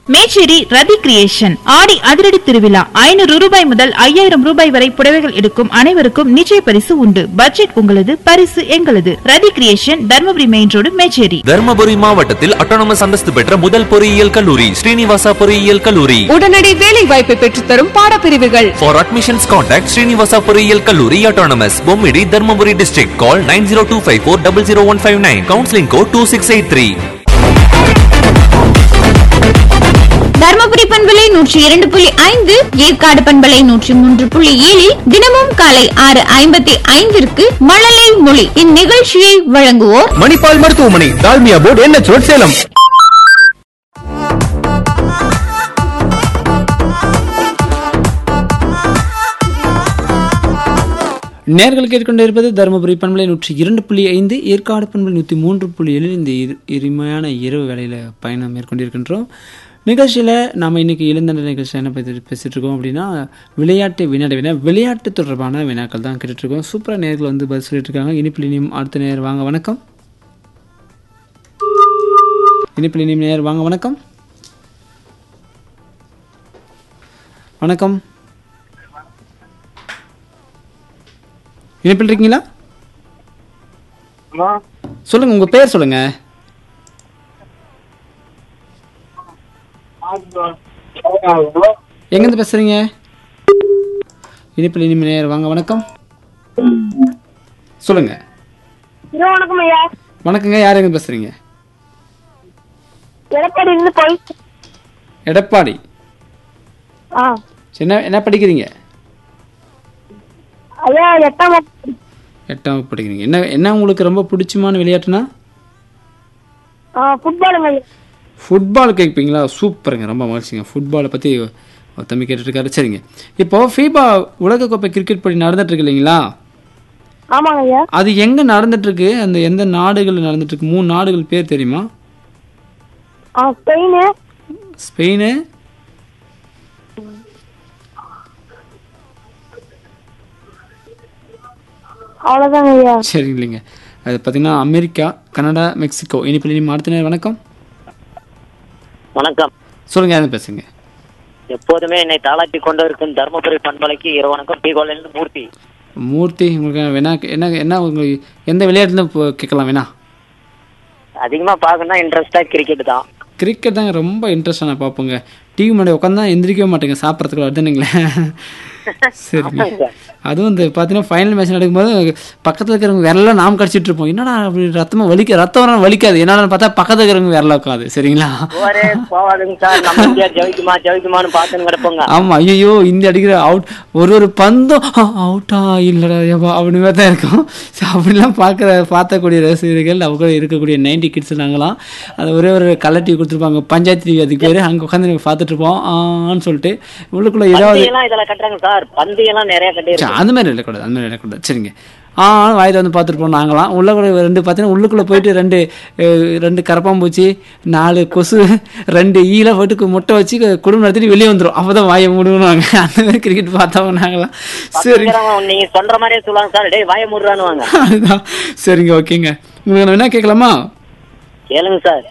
மேச்சேரி ரதி கிரியேஷன் ஆடி அதிரடி திருவிழா ஐநூறு ரூபாய் முதல் ஐயாயிரம் ரூபாய் வரை புடவைகள் எடுக்கும் அனைவருக்கும் நிச்சய பரிசு உண்டு பட்ஜெட் உங்களது பரிசு எங்களது Rathi creation Dharmapuri main road Mecheri Dharmapuri மாவட்டத்தில் அட்டானமஸ் அந்தஸ்து பெற்ற முதல் பொறியியல் கல்லூரி ஸ்ரீனிவாசா பொறியியல் கல்லூரி உடனடி வேலை வாய்ப்பை பெற்றுத்தரும் பாடப்பிரிவுகள் For admissions contact Srinivasa பொறியியல் கல்லூரி autonomous Bommidi Dharmapuri district call 9025400159 counseling code 2683 Dharmapuri பண்பலை நூற்றி இரண்டு புள்ளி ஐந்து ஏற்காடு பண்பலை நூற்றி மூன்று புள்ளி ஏழில் தினமும் காலை ஆறு ஐம்பத்தி ஐந்திற்கு மழலை மொழி இந்நிகழ்ச்சியை வழங்குவோர் மணிப்பால் மருத்துவமனை டால்மியா போர்டு என்ன ரோட் சேலம் நேர்கள் கேட்டுக்கொண்டு இருப்பது தருமபுரி பண்பலை நூற்றி இரண்டு புள்ளி ஐந்து ஏற்காடு பண்பலை நூற்றி மூன்று புள்ளி ஏழில் இந்த இரு இனிமையான இரவு வேளையில் பயணம் மேற்கொண்டிருக்கின்றோம் நிகழ்ச்சியில் நாம் இன்னைக்கு இளந்தண்ட நிகழ்ச்சியில் என்ன பற்றி பேசிகிட்டு இருக்கோம் அப்படின்னா விளையாட்டு வினாடி வினா விளையாட்டு தொடர்பான வினாக்கள் தான் கேட்டுட்டு இருக்கோம் சூப்பராக நேர்கள் வந்து பதில் சொல்லிட்டு இருக்காங்க இனிப்பில் இனியும் அடுத்த நேர் வாங்க வணக்கம் இனிப்பில் இனியும் நேர் வாங்க வணக்கம் வணக்கம் இனிப்பில் இருக்கீங்களா சொல்லுங்க உங்க பேர் சொல்லுங்க எங்கேருந்து பேசுறீங்க இனிப்பில் இனிமே நேர் வாங்க வணக்கம் சொல்லுங்க வணக்கம் ஐயா வணக்கங்க யார் எங்க பேசுறீங்க எடப்பாடி இருந்து போய் எடப்பாடி ஆ சரி, என்ன என்ன படிக்கிறீங்க ஐயா எட்டாம் வகுப்பு. எட்டாம் வகுப்பு படிக்கிறீங்க என்ன என்ன உங்களுக்கு ரொம்ப பிடிச்சமான விளையாட்டுனா ஆ ஃபுட்பாலுங்க ஐயா ஃபுட்பால் கேட்பீங்களா சூப்பருங்க ரொம்ப மகிழ்ச்சிங்க ஃபுட்பாலை பற்றி தம்பி கேட்டுருக்காரு சரிங்க இப்போ ஃபீபா உலகக்கோப்பை கிரிக்கெட் போட்டி நடந்துட்டு இருக்கு இல்லைங்களா ஆமாங்க ஐயா அது எங்கே நடந்துட்டு இருக்கு அந்த எந்த நாடுகள் நடந்துட்டு இருக்கு மூணு நாடுகள் பேர் தெரியுமா ஆ ஸ்பெயின் ஸ்பெயின் அவ்வளோதாங்க ஐயா சரி இல்லைங்க அது பார்த்தீங்கன்னா அமெரிக்கா கனடா மெக்சிகோ இனிப்பில் இனி அடுத்த நேரம் வணக்கம் வணக்கம் சொல்லுங்க யாரும் பேசுங்க எப்போதுமே என்னை தாளாட்டி கொண்டு இருக்கும் தருமபுரி பண்பலைக்கு இரு வணக்கம் பி கோலிலிருந்து மூர்த்தி மூர்த்தி உங்களுக்கு வேணா என்ன என்ன உங்களுக்கு எந்த விளையாட்டுல இப்போ கேட்கலாம் வேணா அதிகமா பார்க்கணும்னா இன்ட்ரெஸ்டா கிரிக்கெட் தான் கிரிக்கெட் தாங்க ரொம்ப இன்ட்ரெஸ்டாக நான் பார்ப்போங்க டிவி முன்னாடி உட்காந்தா எந்திரிக்கவே மாட்டேங்க சாப்பிட்றதுக்கு வருதுனுங்களே சரிங்க அதுவும் இந்த பார்த்தீங்கன்னா ஃபைனல் மேட்ச் நடக்கும்போது பக்கத்தில் இருக்கிறவங்க விரலாம் நாம் கடிச்சிட்டு இருப்போம் என்னடா அப்படி ரத்தமாக வலிக்க ரத்தம் வர வலிக்காது என்னடா பார்த்தா பக்கத்தில் இருக்கிறவங்க விரல உட்காது சரிங்களா போரே போவாதுங்க சார் நம்ம இந்தியா ஜெயிக்குமா ஜெயிக்குமான்னு பார்த்துன்னு கிடப்போங்க ஆமா ஐயோ இந்த அடிக்கிற அவுட் ஒரு ஒரு பந்தும் அவுட்டா இல்லடா ஏப்பா அப்படின்னு தான் இருக்கும் ஸோ அப்படிலாம் பார்க்குற பார்த்தக்கூடிய ரசிகர்கள் அவங்க கூட இருக்கக்கூடிய நைன்டி கிட்ஸ் நாங்களாம் அது ஒரே ஒரு கலர் டிவி கொடுத்துருப்பாங்க பஞ்சாயத்து டிவி அதுக்கு பேர் அங்கே உட்காந்து நாங்கள் பார்த்துட்டு இருப்போம் ஆன்னு சொல்லிட்டு உள்ளுக்குள்ள ஏதாவது பந்தியெல்லாம் இதுல கட்டுறாங்க சார் பந்தியெல்லாம் நிறைய கட்டி சரி, அந்த மாதிரி இடக்கூடாது அந்த மாதிரி இடக்கூடாது சரிங்க ஆ வாயில் வந்து பார்த்துருப்போம் நாங்களாம் உள்ளக்குள்ள ரெண்டு பார்த்தீங்கன்னா உள்ளுக்குள்ளே போயிட்டு ரெண்டு அஹ், ரெண்டு கரப்பாம்பூச்சி நாலு கொசு ரெண்டு ஈல போட்டு முட்டை வச்சு குடும்பம் நடத்திட்டு வெளியே வந்துடும் அப்போ தான் வாயை மூடுவாங்க அந்த மாதிரி கிரிக்கெட் பார்த்தவங்க நாங்களாம் சரி பசங்கிறவங்க நீங்க சொல்ற மாதிரியே சொல்லுவாங்க சார் டேய் வாய முடுறானுவாங்க அதுதான் சரிங்க ஓகேங்க உங்களுக்கு நான் என்ன கேட்கலாமா கேளுங்க சார்